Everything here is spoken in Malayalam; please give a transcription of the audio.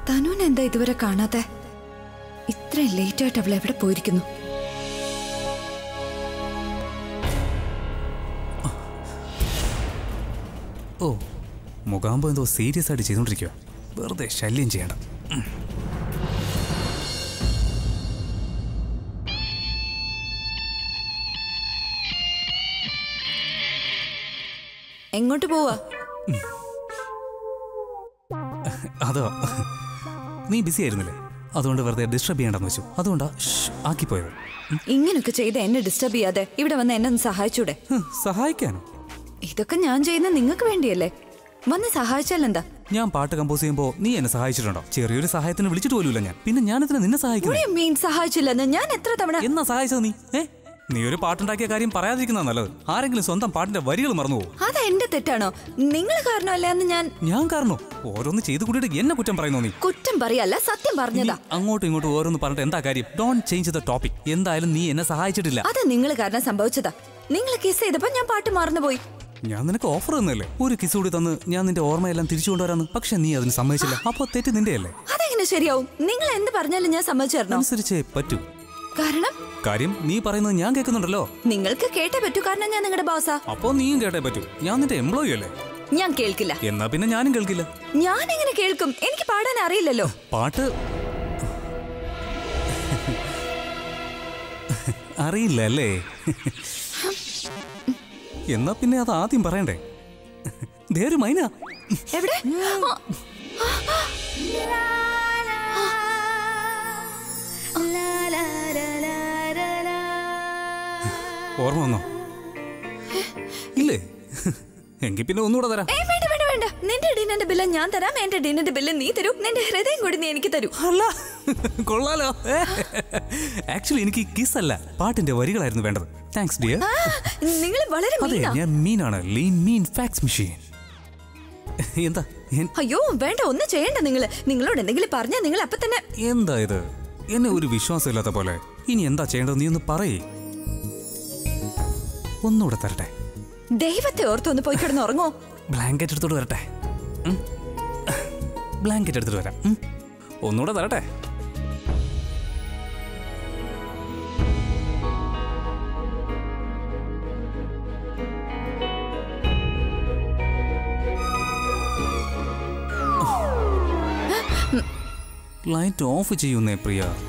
തനുവിനെ എന്താ ഇതുവരെ കാണാത്തെ ഇത്രയും ലേറ്റ് ആയിട്ട് അവൾ എവിടെ പോയിരിക്കുന്നു ഓ മുഖാമ്പോ എന്തോ സീരിയസ് ആയിട്ട് ചെയ്തോണ്ടിരിക്കുക വെറുതെ ശല്യം ചെയ്യണ്ട ഉം. എങ്ങോട്ട് പോവാ അതോ നീ ബിസി ആയിരുന്നില്ലേ അതുകൊണ്ട് വെറുതെ ഡിസ്റ്റർബ് ചെയ്യണ്ടെന്ന് വെച്ചു അതുകൊണ്ടാ ഷ് ആക്കിപ്പോയത് ഉം. ഇങ്ങനൊക്കെ ചെയ്ത് എന്നെ ഡിസ്റ്റർബ് ചെയ്യാതെ ഇവിടെ വന്ന് എന്നെ ഒന്ന് സഹായിച്ചൂടെ ഹ്, സഹായിക്കാനോ ഇതൊക്കെ ഞാൻ ചെയ്യുന്ന നിങ്ങൾക്ക് വേണ്ടിയല്ലേ വന്ന് സഹായിച്ചാൽ എന്താ ഞാൻ പാട്ട് കമ്പോസ് ചെയ്യുമ്പോൾ നീ എന്നെ സഹായിച്ചിട്ടുണ്ടോ ചെറിയൊരു സഹായത്തിന് വിളിച്ചിട്ട് പോലുമില്ല ഞാൻ പിന്നെ ഞാനിതിന് നിന്നെ സഹായിക്കുന്നു മീൻ സഹായിച്ചില്ലെന്ന് ഞാൻ എത്ര തവണ എന്നാ സഹായിച്ചത് നീ ഏ നീ ഒരു പാട്ടുണ്ടാക്കിയ കാര്യം പറയാതിരിക്കുന്ന നല്ലത് ആരെങ്കിലും സ്വന്തം പാട്ടിന്റെ വരികൾ മറന്നു പോകും അത് എന്റെ തെറ്റാണോ നിങ്ങൾ കാരണമല്ല എന്ന് ഞാൻ ഞാൻ കാരണോ ഓരോന്ന് ചെയ്തു കൂടിയിട്ട് എന്നെ കുറ്റം പറയുന്നോ നീ കുറ്റം പറയല്ല സത്യം ഇനി പറഞ്ഞതാ അങ്ങോട്ടും ഇങ്ങോട്ടും ഓരോന്ന് പറഞ്ഞിട്ട് എന്താ കാര്യം ഡോൺ ചേഞ്ച് ദ ടോപ്പിക് എന്തായാലും നീ എന്നെ സഹായിച്ചിട്ടില്ല അത് നിങ്ങൾ കാരണം സംഭവിച്ചതാ നിങ്ങൾ കിസ് ചെയ്തപ്പോ ഞാൻ പാട്ട് മറന്നുപോയി ഞാൻ നിനക്ക് ഓഫർ തന്നല്ലേ ഒരു കിസ് കൂടി തന്ന് ഞാൻ നിന്റെ ഓർമ്മയെല്ലാം തിരിച്ചു കൊണ്ടുവരാന്ന് പക്ഷെ നീ അതിന് സമ്മതിച്ചില്ല അപ്പൊ തെറ്റ് നിന്റെയല്ലേ അതെങ്ങനെ ശരിയാവും നിങ്ങൾ എന്ത് പറഞ്ഞാലും ഞാൻ സമ്മതിച്ചു തരണോ അനുസരിച്ചേ പറ്റൂ കാരണം കാര്യം നീ പറയുന്നത് ഞാൻ കേൾക്കുന്നുണ്ടല്ലോ നിങ്ങൾക്ക് കേട്ടേ പറ്റൂ കാരണം ഞാൻ നിങ്ങളുടെ ബോസാ അപ്പോ നീയും കേട്ടേ പറ്റൂ ഞാൻ നിന്റെ എംപ്ലോയി അല്ലേ ഞാൻ കേൾക്കില്ല എന്നാ പിന്നെ ഞാനും കേൾക്കില്ല ഞാൻ എങ്ങനെ കേൾക്കും എനിക്ക് പാടാൻ അറിയില്ലല്ലോ പാട്ട് അറിയില്ല അല്ലേ എന്നാ പിന്നെ അത് ആദ്യം പറയണ്ടേ ദേ ഒരു മൈന എവിടെ ആ, ഓർമ്മ വന്നോ ഇല്ലേ എങ്കിൽ പിന്നെ ഒന്നുകൂടെ തരാം ഏയ് വേണ്ട വേണ്ട വേണ്ട നിന്റെ ഡിന്നറിന്റെ ബില്ല് ഞാൻ തരാം എന്റെ ഡിന്നറിന്റെ ബില്ല് നീ തരൂ നിന്റെ ഹൃദയം കൂടി നീ എനിക്ക് തരൂ അല്ല കൊള്ളാലോ ആക്ച്വലി എനിക്ക് കിസ് അല്ല പാട്ടിന്റെ വരികളായിരുന്നു വേണ്ടത് താങ്ക്സ് ഡിയർ നിങ്ങൾ വളരെ അതെ മീനാ ഞാൻ മീനാണ് ലീൻ മീൻ ഫാക്സ് മെഷീൻ എന്താ എൻ- അയ്യോ വേണ്ട ഒന്നും ചെയ്യണ്ട നിങ്ങൾ നിങ്ങളോട് എന്തെങ്കിലും പറഞ്ഞാൽ നിങ്ങൾ അപ്പൊ തന്നെ എന്താ ഇത് എന്നെ ഒരു വിശ്വാസമില്ലാത്ത പോലെ ഇനി എന്താ ചെയ്യേണ്ടത് നീ ഒന്ന് പറയേ ഒന്നുകൂടെ തരട്ടെ ദൈവത്തെ ഓർത്ത് ഒന്ന് പോയി കിടന്ന് ഉറങ്ങോ ബ്ലാങ്കറ്റ് എടുത്തോട്ട് വരട്ടെ ഉം. ബ്ലാങ്കറ്റ് എടുത്തിട്ട് വരാം ഉം. ഒന്നുകൂടെ തരട്ടെ ലൈറ്റ് ഓഫ് ചെയ്യുന്നേ പ്രിയ